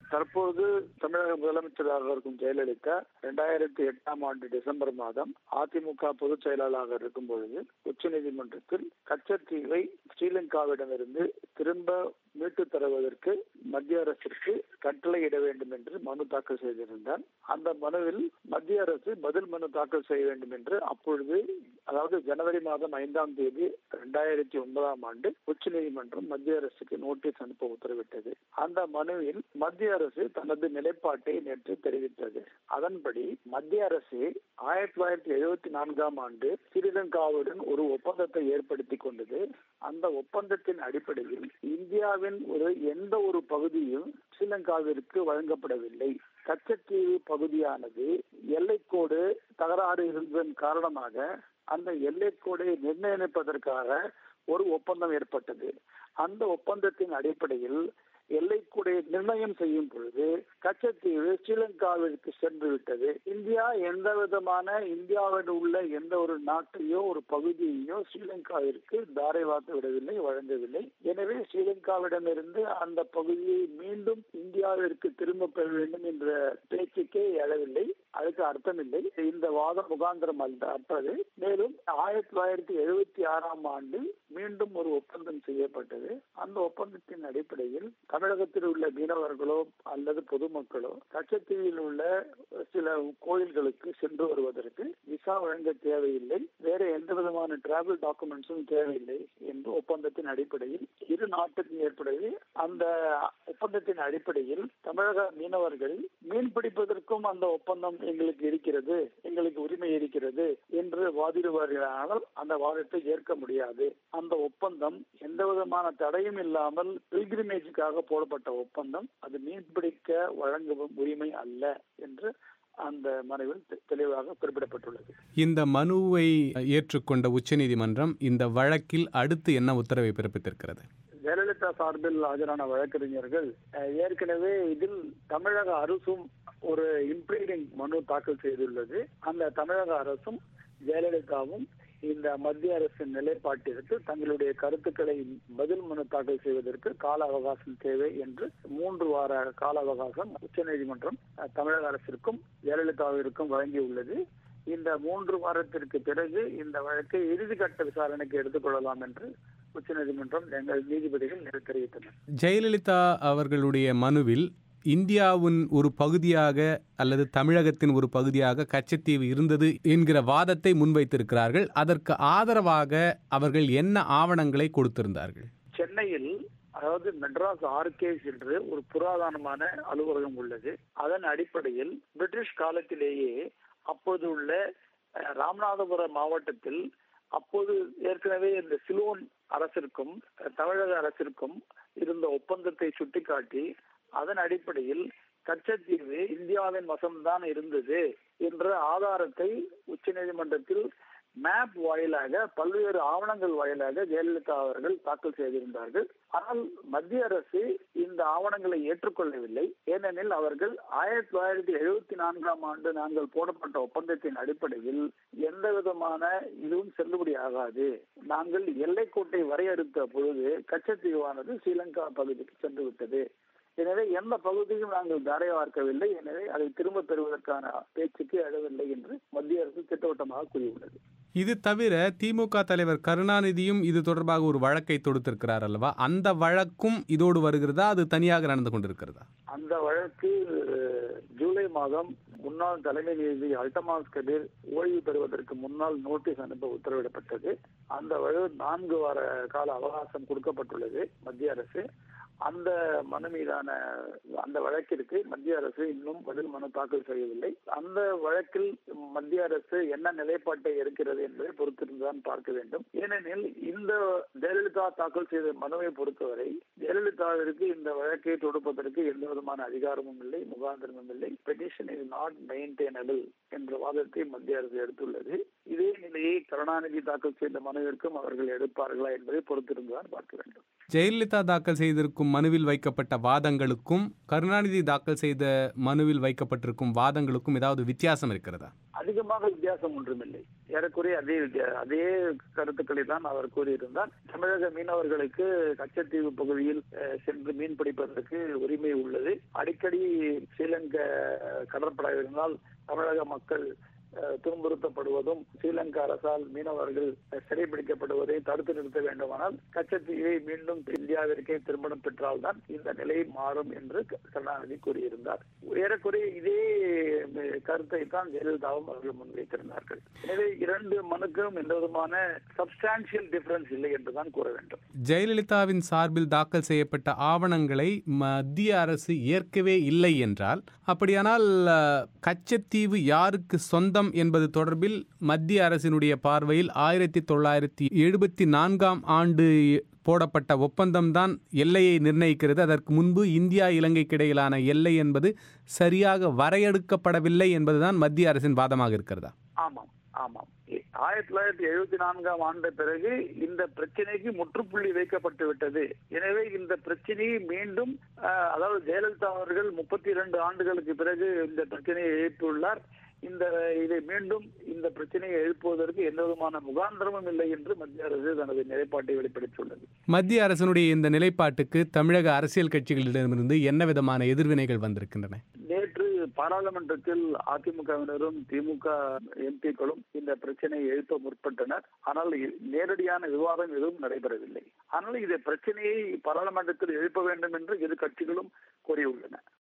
தற்போது தமிழக முதலமைச்சராக இருக்கும் ஜெயலலிதா இரண்டாயிரத்தி எட்டாம் ஆண்டு டிசம்பர் மாதம் அதிமுக பொதுச் செயலாளராக இருக்கும் பொழுது உச்சநீதிமன்றத்தில் கச்சத்தீவை ஸ்ரீலங்காவிடமிருந்து திரும்ப மீட்டு தருவதற்கு மத்திய அரசிற்கு கட்டளையிட வேண்டும் என்று மனு தாக்கல் செய்திருந்தார் அந்த மனுவில் மத்திய அரசு பதில் மனு தாக்கல் செய்ய வேண்டும் என்று அப்பொழுது அதாவது ஜனவரி மாதம் ஐந்தாம் தேதி இரண்டாயிரத்தி ஒன்பதாம் ஆண்டு உச்சநீதிமன்றம் மத்திய அரசுக்கு நோட்டீஸ் அனுப்ப உத்தரவிட்டது அந்த மனுவில் மத்திய அரசு தனது நிலைப்பாட்டை நேற்று தெரிவித்தது அதன்படி மத்திய அரசு ஆயிரத்தி தொள்ளாயிரத்தி எழுபத்தி நான்காம் ஆண்டு ஸ்ரீலங்காவுடன் ஒரு ஒப்பந்தத்தை ஏற்படுத்தி கொண்டது அந்த ஒப்பந்தத்தின் அடிப்படையில் இந்தியாவின் ஒரு எந்த ஒரு பகுதியும் ஸ்ரீலங்காவிற்கு வழங்கப்படவில்லை கச்சத்தீவு பகுதியானது எல்லைக்கோடு தகராறு இருந்ததன் காரணமாக அந்த எல்லைக்கோடை நிர்ணயிப்பதற்காக ஒரு ஒப்பந்தம் ஏற்பட்டது அந்த ஒப்பந்தத்தின் அடிப்படையில் எல்லைக்குடைய நிர்ணயம் செய்யும் பொழுது கச்சத்தீவு ஸ்ரீலங்காவிற்கு சென்று விட்டது இந்தியா எந்த விதமான இந்தியாவில் உள்ள எந்த ஒரு நாட்டையோ ஒரு பகுதியையோ ஸ்ரீலங்காவிற்கு தாரை வார்த்து விடவில்லை வழங்கவில்லை எனவே ஸ்ரீலங்காவிடமிருந்து அந்த பகுதியை மீண்டும் இந்தியாவிற்கு திரும்ப பெற வேண்டும் என்ற பேச்சுக்கே எழவில்லை அதுக்கு அர்த்தமில்லை இந்த வாதம் முகாந்திரம் அல்ல அற்றது மேலும் ஆயிரத்தி தொள்ளாயிரத்தி எழுபத்தி ஆறாம் ஆண்டு மீண்டும் ஒரு ஒப்பந்தம் செய்யப்பட்டது அந்த ஒப்பந்தத்தின் அடிப்படையில் தமிழகத்தில் உள்ள மீனவர்களோ அல்லது பொதுமக்களோ கச்சத்தீவில் உள்ள சில கோயில்களுக்கு சென்று வருவதற்கு விசா வழங்க தேவையில்லை வேற எந்த விதமான டிராவல் டாக்குமெண்ட்ஸும் தேவையில்லை என்று ஒப்பந்தத்தின் அடிப்படையில் இரு நாட்டுக்கும் ஏற்படுது அந்த ஒப்பந்தத்தின் அடிப்படையில் தமிழக மீனவர்கள் மீன் பிடிப்பதற்கும் அந்த ஒப்பந்தம் எங்களுக்கு இருக்கிறது எங்களுக்கு உரிமை இருக்கிறது என்று வாதிடுவார்களானால் அந்த வாதத்தை ஏற்க முடியாது அந்த ஒப்பந்தம் எந்த விதமான தடையும் இல்லாமல் பில்கிரிமேஜுக்காக போடப்பட்ட ஒப்பந்தம் அது மீன்பிடிக்க வழங்கும் உரிமை அல்ல என்று அந்த மனுவில் தெளிவாக குறிப்பிடப்பட்டுள்ளது இந்த மனுவை ஏற்றுக்கொண்ட உச்சநீதிமன்றம் இந்த வழக்கில் அடுத்து என்ன உத்தரவை பிறப்பித்திருக்கிறது ஜெயலலிதா சார்பில் ஆஜரான வழக்கறிஞர்கள் ஏற்கனவே இதில் தமிழக அரசும் ஒரு இம்ப்ளீடிங் மனு தாக்கல் செய்துள்ளது அந்த தமிழக அரசும் ஜெயலலிதாவும் இந்த மத்திய அரசின் நிலைப்பாட்டிற்கு தங்களுடைய கருத்துக்களை பதில் மனு தாக்கல் செய்வதற்கு கால அவகாசம் தேவை என்று மூன்று வார கால அவகாசம் உச்சநீதிமன்றம் தமிழக அரசிற்கும் ஜெயலலிதாவிற்கும் வழங்கியுள்ளது இந்த மூன்று வாரத்திற்கு பிறகு இந்த வழக்கை இறுதிக்கட்ட விசாரணைக்கு எடுத்துக்கொள்ளலாம் என்று உச்சநீதிமன்றம் எங்கள் நீதிபதிகள் தெரிவித்தனர் ஜெயலலிதா அவர்களுடைய மனுவில் இந்தியாவின் ஒரு பகுதியாக அல்லது தமிழகத்தின் ஒரு பகுதியாக கச்சத்தீவு இருந்தது என்கிற வாதத்தை முன்வைத்திருக்கிறார்கள் அதற்கு ஆதரவாக அவர்கள் என்ன ஆவணங்களை கொடுத்திருந்தார்கள் சென்னையில் அதாவது மெட்ராஸ் ஆர்கேஸ் என்று ஒரு புராதனமான அலுவலகம் உள்ளது அதன் அடிப்படையில் பிரிட்டிஷ் காலத்திலேயே அப்போது உள்ள ராமநாதபுரம் மாவட்டத்தில் அப்போது ஏற்கனவே இந்த சிலோன் அரசிற்கும் தமிழக அரசிற்கும் இருந்த ஒப்பந்தத்தை சுட்டிக்காட்டி அதன் அடிப்படையில் கச்சத்தீவு இந்தியாவின் வசம்தான் இருந்தது என்ற ஆதாரத்தை உச்ச நீதிமன்றத்தில் மேப் வாயிலாக பல்வேறு ஆவணங்கள் வாயிலாக ஜெயலலிதா அவர்கள் தாக்கல் செய்திருந்தார்கள் ஆனால் மத்திய அரசு இந்த ஆவணங்களை ஏற்றுக்கொள்ளவில்லை ஏனெனில் அவர்கள் ஆயிரத்தி தொள்ளாயிரத்தி எழுபத்தி நான்காம் ஆண்டு நாங்கள் போடப்பட்ட ஒப்பந்தத்தின் அடிப்படையில் எந்த விதமான இதுவும் செல்லுபடி ஆகாது நாங்கள் எல்லைக்கோட்டை வரையறுத்த பொழுது கச்சத்தீவானது ஸ்ரீலங்கா பகுதிக்கு சென்று விட்டது எனவே எந்த பகுதியும் நாங்கள் தாரை வார்க்கவில்லை எனவே அதை திரும்ப பெறுவதற்கான பேச்சுக்கு எழவில்லை என்று மத்திய அரசு திட்டவட்டமாக கூறியுள்ளது இது தவிர திமுக தலைவர் கருணாநிதியும் இது தொடர்பாக ஒரு வழக்கை தொடுத்திருக்கிறார் அல்லவா அந்த வழக்கும் இதோடு வருகிறதா அது தனியாக நடந்து கொண்டிருக்கிறதா அந்த வழக்கு ஜூலை மாதம் முன்னாள் தலைமை நீதிபதி அல்டமாஸ் கபீர் ஓய்வு பெறுவதற்கு முன்னால் நோட்டீஸ் அனுப்ப உத்தரவிடப்பட்டது அந்த வழக்கு நான்கு வார கால அவகாசம் கொடுக்கப்பட்டுள்ளது மத்திய அரசு அந்த மனு மீதான அந்த வழக்கிற்கு மத்திய அரசு இன்னும் பதில் மனு தாக்கல் செய்யவில்லை அந்த வழக்கில் மத்திய அரசு என்ன நிலைப்பாட்டை எடுக்கிறது என்பதை பொறுத்திருந்துதான் பார்க்க வேண்டும் ஏனெனில் இந்த ஜெயலலிதா தாக்கல் செய்த மனுவை பொறுத்தவரை ஜெயலலிதாவிற்கு இந்த வழக்கை தொடுப்பதற்கு எந்த விதமான அதிகாரமும் இல்லை முகாந்திரமும் இல்லை பெட்டிஷன் இஸ் நாட் மெயின்டைனபிள் என்ற வாதத்தை மத்திய அரசு எடுத்துள்ளது இதே நிலையை கருணாநிதி தாக்கல் செய்த மனுவிற்கும் அவர்கள் எடுப்பார்களா என்பதை பொறுத்திருந்துதான் பார்க்க வேண்டும் ஜெயலலிதா தாக்கல் செய்திருக்கும் மனுவில் வைக்கப்பட்ட வாதங்களுக்கும் கருணாநிதி தாக்கல் செய்த மனுவில் வைக்கப்பட்டிருக்கும் வாதங்களுக்கும் ஏதாவது வித்தியாசம் இருக்கிறதா அதிகமாக வித்தியாசம் ஒன்றுமில்லை ஏறக்குறைய அதே அதே கருத்துக்களை தான் அவர் கூறியிருந்தார் தமிழக மீனவர்களுக்கு கச்சத்தீவு பகுதியில் சென்று மீன் பிடிப்பதற்கு உரிமை உள்ளது அடிக்கடி ஸ்ரீலங்கா கடற்படையினரால் தமிழக மக்கள் துன்புறுத்தப்படுவதும் ஸ்ரீலங்கா அரசால் மீனவர்கள் சிறைபிடிக்கப்படுவதை தடுத்து நிறுத்த வேண்டுமானால் கச்சத்தீவை மீண்டும் இந்தியாவிற்கே திருமணம் பெற்றால்தான் இந்த நிலை மாறும் என்று கருணாநிதி கூறியிருந்தார் ஏறக்குறைய இதே கருத்தை தான் ஜெயலலிதாவும் அவர்கள் முன்வைத்திருந்தார்கள் எனவே இரண்டு மனுக்கும் எந்த விதமான சப்ஸ்டான்சியல் டிஃபரன்ஸ் இல்லை என்றுதான் கூற வேண்டும் ஜெயலலிதாவின் சார்பில் தாக்கல் செய்யப்பட்ட ஆவணங்களை மத்திய அரசு ஏற்கவே இல்லை என்றால் அப்படியானால் கச்சத்தீவு யாருக்கு சொந்தம் என்பது தொடர்பில் மத்திய அரசினுடைய பார்வையில் ஆயிரத்தி தொள்ளாயிரத்தி எழுபத்தி நான்காம் ஆண்டு போடப்பட்ட ஒப்பந்தம்தான் எல்லையை நிர்ணயிக்கிறது அதற்கு முன்பு இந்தியா இலங்கைக்கு இடையிலான எல்லை என்பது சரியாக வரையறுக்கப்படவில்லை என்பதுதான் மத்திய அரசின் வாதமாக இருக்கிறதா ஆமாம் ஆமாம் ஆயிரத்தி தொள்ளாயிரத்தி எழுபத்தி நான்காம் ஆண்டு பிறகு இந்த பிரச்சனைக்கு முற்றுப்புள்ளி வைக்கப்பட்டு விட்டது எனவே இந்த பிரச்சனையை மீண்டும் அதாவது ஜெயலலிதா அவர்கள் முப்பத்தி இரண்டு ஆண்டுகளுக்கு பிறகு இந்த பிரச்சனையை எழுப்பியுள்ளார் இந்த இதை மீண்டும் இந்த பிரச்சனையை எழுப்புவதற்கு எந்த விதமான முகாந்திரமும் இல்லை என்று மத்திய அரசு தனது நிலைப்பாட்டை வெளிப்படுத்தியுள்ளது மத்திய அரசினுடைய இந்த நிலைப்பாட்டுக்கு தமிழக அரசியல் கட்சிகளிடமிருந்து என்ன விதமான எதிர்வினைகள் வந்திருக்கின்றன நேற்று பாராளுமன்றத்தில் அதிமுகவினரும் திமுக எம்பிக்களும் இந்த பிரச்சனையை எழுப்ப முற்பட்டனர் ஆனால் நேரடியான விவாதம் எதுவும் நடைபெறவில்லை ஆனால் இந்த பிரச்சனையை பாராளுமன்றத்தில் எழுப்ப வேண்டும் என்று இரு கட்சிகளும் கோரியுள்ளன